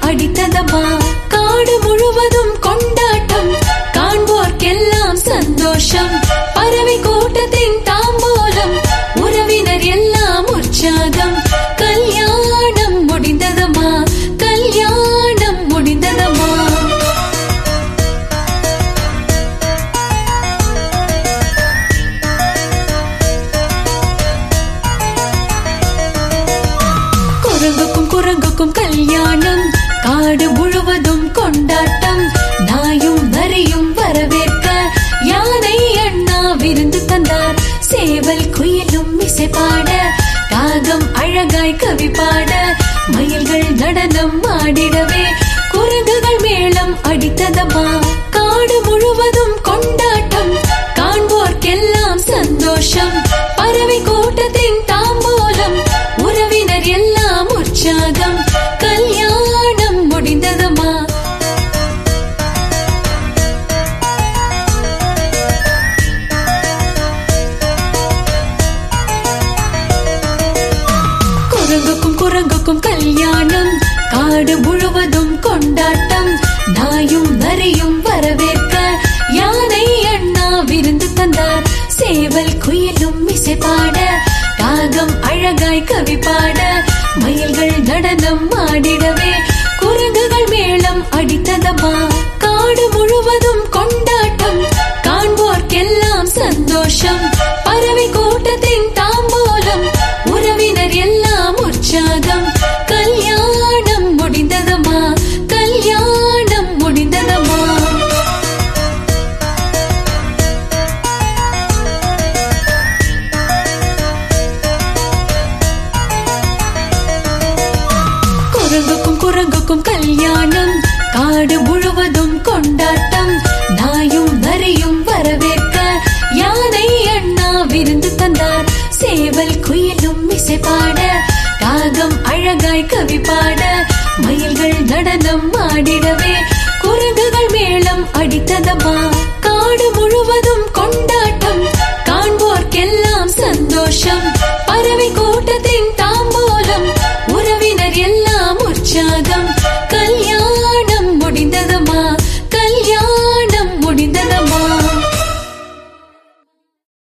அடித்ததம்மா காடு முழுவதும் கொண்டாட்டம் காண்போர்க்கெல்லாம் சந்தோஷம் பறவை கூட்டத்தின் தாம்போலம் உறவினர் எல்லாம் உற்சாகம் கல்யாணம் முடிந்ததம்மா கல்யாணம் முடிந்ததம்மா குரங்குக்கும் குரங்குக்கும் கல்யாணம் காடு முழுவதும் கொண்டாட்டம் நாயும் நரியும் வரவேற்க யானை அண்ணா விருந்து தந்தார் சேவல் குயிலும் இசை பாட காகம் அழகாய் கவி பாட மயில்கள் நடனம் ஆடிடவே குரங்குகள் மேளம் அடித்ததம்மா காடு முழுவதும் கொண்டாட்டம் காண்போர்க்கெல்லாம் சந்தோஷம் பறவை கூட்டத்தின் தாம்போலம் உறவினர் எல்லாம் உற்சாகம் கல்யாணம் முடிந்ததம்மா குரங்குக்கும் குரங்குக்கும் கல்யாணம் காடு முழுவதும் கொண்டாட்டம் நாயும் நரியும் வரவேற்க யானை அண்ணா விருந்து தந்தார் சேவல் குயிலும் இசை பாட காகம் அழகாய் கவி பாட மயில்கள் நடனம் ஆடிடவே குரங்குகள் மேளம் அடித்ததம்மா காடு முழுவதும் கொண்டாட்டம் காண்போர்க்கெல்லாம் சந்தோஷம் பறவை கூட்டத்தின் தாம்போலம் உறவினர் எல்லாம் உற்சாகம் கல்யாணம் முடிந்ததம்மா கல்யாணம் முடிந்ததம்மா குரங்குக்கும் குரங்குக்கும் கல்யாணம் காடு முழுவதும் கொண்டாட்டம் நாயும் நரியும் வரவேற்க யானை அண்ணா விருந்து தந்தார் சேவல் குயிலும் இசை பாட காகம் அழகாய் கவி பாட மயில்கள் நடனம் ஆடிடவே குரங்குகள் மேளம் அடித்ததம்மா